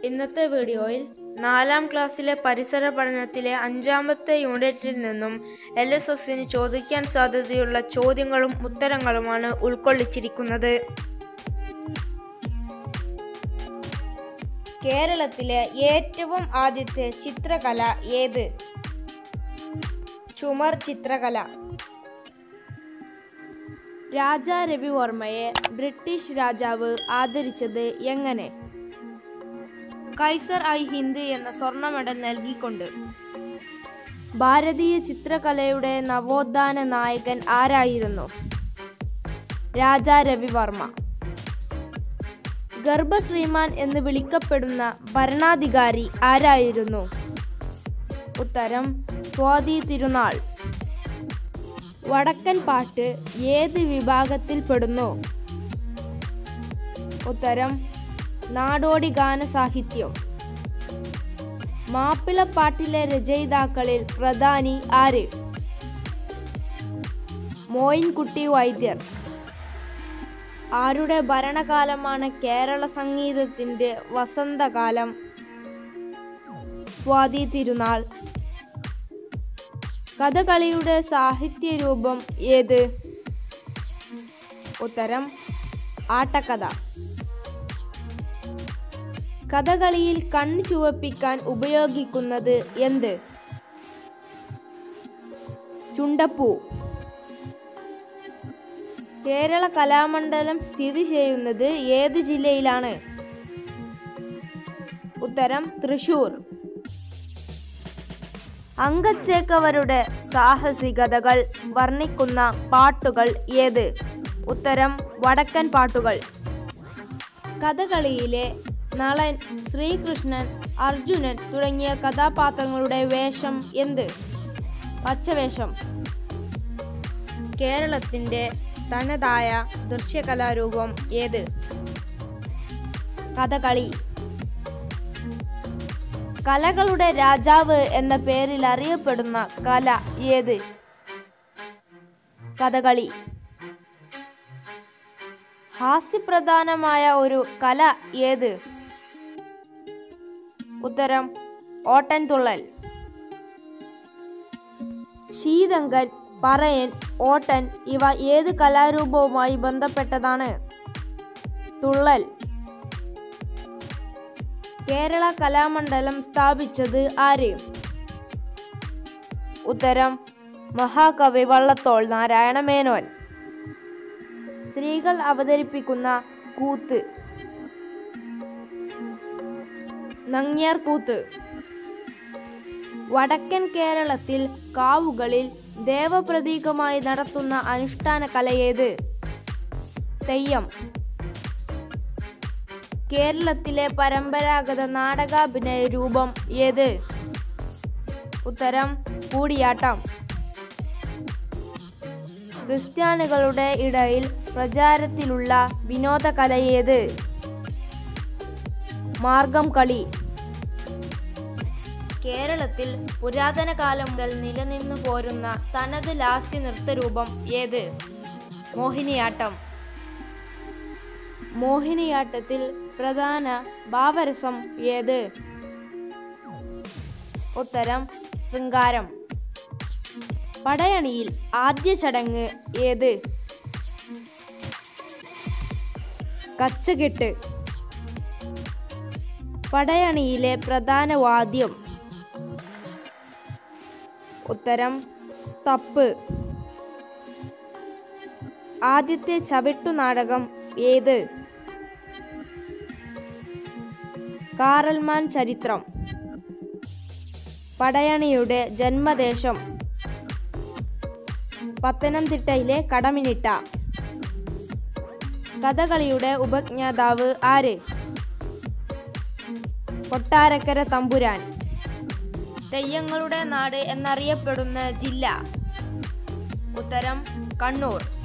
ഇന്നത്തെ വീഡിയോയിൽ നാലാം ക്ലാസ്സിലെ പരിസര പഠനത്തിലെ അഞ്ചാമത്തെ യൂണിറ്റിൽ നിന്നും എൽ എസ് എസിന് ചോദിക്കാൻ സാധ്യതയുള്ള ചോദ്യങ്ങളും ഉത്തരങ്ങളുമാണ് ഉൾക്കൊള്ളിച്ചിരിക്കുന്നത് കേരളത്തിലെ ഏറ്റവും ആദ്യത്തെ ചിത്രകല ഏത് ചുമർ ചിത്രകല രാജാ രവിവർമ്മയെ ബ്രിട്ടീഷ് രാജാവ് ആദരിച്ചത് എങ്ങനെ കൈസർ ഐ ഹിന്ദ് എന്ന സ്വർണ്ണ മെഡൽ നൽകിക്കൊണ്ട് ഭാരതീയ ചിത്രകലയുടെ നവോത്ഥാന നായകൻ ആരായിരുന്നു രാജാ രവിവർമ്മ ഗർഭശ്രീമാൻ എന്ന് വിളിക്കപ്പെടുന്ന ഭരണാധികാരി ആരായിരുന്നു ഉത്തരം സ്വാതി തിരുനാൾ വടക്കൻ പാട്ട് ഏത് വിഭാഗത്തിൽപ്പെടുന്നു ഉത്തരം നാടോടി ഗാന സാഹിത്യം മാപ്പിളപ്പാട്ടിലെ രചയിതാക്കളിൽ പ്രധാനി ആര് മോയിൻകുട്ടി വൈദ്യർ ആരുടെ ഭരണകാലമാണ് കേരള സംഗീതത്തിന്റെ വസന്തകാലം സ്വാതി തിരുനാൾ കഥകളിയുടെ സാഹിത്യ രൂപം ഏത് ഉത്തരം ആട്ടക്കഥ കഥകളിയിൽ കണ്ണ് ചുവപ്പിക്കാൻ ഉപയോഗിക്കുന്നത് എന്ത് ചുണ്ടപ്പൂ കേരള കലാമണ്ഡലം സ്ഥിതി ചെയ്യുന്നത് ഏത് ജില്ലയിലാണ് ഉത്തരം തൃശൂർ അങ്കച്ചേക്കവരുടെ സാഹസികതകൾ വർണ്ണിക്കുന്ന പാട്ടുകൾ ഏത് ഉത്തരം വടക്കൻ പാട്ടുകൾ കഥകളിയിലെ നളൻ ശ്രീകൃഷ്ണൻ അർജുനൻ തുടങ്ങിയ കഥാപാത്രങ്ങളുടെ വേഷം എന്ത് പച്ചവേഷം കേരളത്തിൻ്റെ തനതായ ദൃശ്യകലാരൂപം ഏത് കഥകളി കലകളുടെ രാജാവ് എന്ന പേരിൽ അറിയപ്പെടുന്ന കല ഏത് കഥകളി ഹാസ്യപ്രധാനമായ ഒരു കല ഏത് ഉത്തരം ഓട്ടൻതുള്ളൽ ശീതങ്കൻ പറയൻ ഓട്ടൻ ഇവ ഏത് കലാരൂപവുമായി ബന്ധപ്പെട്ടതാണ് തുള്ളൽ കേരള കലാമണ്ഡലം സ്ഥാപിച്ചത് ആര് ഉത്തരം മഹാകവി വള്ളത്തോൾ നാരായണ മേനോൻ സ്ത്രീകൾ അവതരിപ്പിക്കുന്ന കൂത്ത് നങ്ങ്യാർ കൂത്ത് വടക്കൻ കേരളത്തിൽ കാവുകളിൽ ദേവപ്രതീകമായി നടത്തുന്ന അനുഷ്ഠാന കലയേത് തെയ്യം കേരളത്തിലെ പരമ്പരാഗത നാടകാഭിനയ രൂപം ഏത് ഉത്തരം കൂടിയാട്ടം ക്രിസ്ത്യാനികളുടെ ഇടയിൽ പ്രചാരത്തിലുള്ള വിനോദകല ഏത് മാർഗം കളി കേരളത്തിൽ പുരാതന കാലം മുതൽ നിലനിന്നു പോരുന്ന തനത് ലാസ്യ നൃത്തരൂപം ഏത് മോഹിനിയാട്ടം മോഹിനിയാട്ടത്തിൽ പ്രധാന ഭാവരസം ഏത് ഉത്തരം ശൃംഗാരം പടയണിയിൽ ആദ്യ ചടങ്ങ് ഏത് കച്ചകെട്ട് പടയണിയിലെ പ്രധാന വാദ്യം ഉത്തരം തപ്പ് ആദ്യത്തെ ചവിട്ടു നാടകം ഏത് കാറൽമാൻ ചരിത്രം പടയണിയുടെ ജന്മദേശം പത്തനംതിട്ടയിലെ കടമിനിട്ട കഥകളിയുടെ ഉപജ്ഞാതാവ് ആര് കൊട്ടാരക്കര തമ്പുരാൻ തെയ്യങ്ങളുടെ നാട് എന്നറിയപ്പെടുന്ന ജില്ല ഉത്തരം കണ്ണൂർ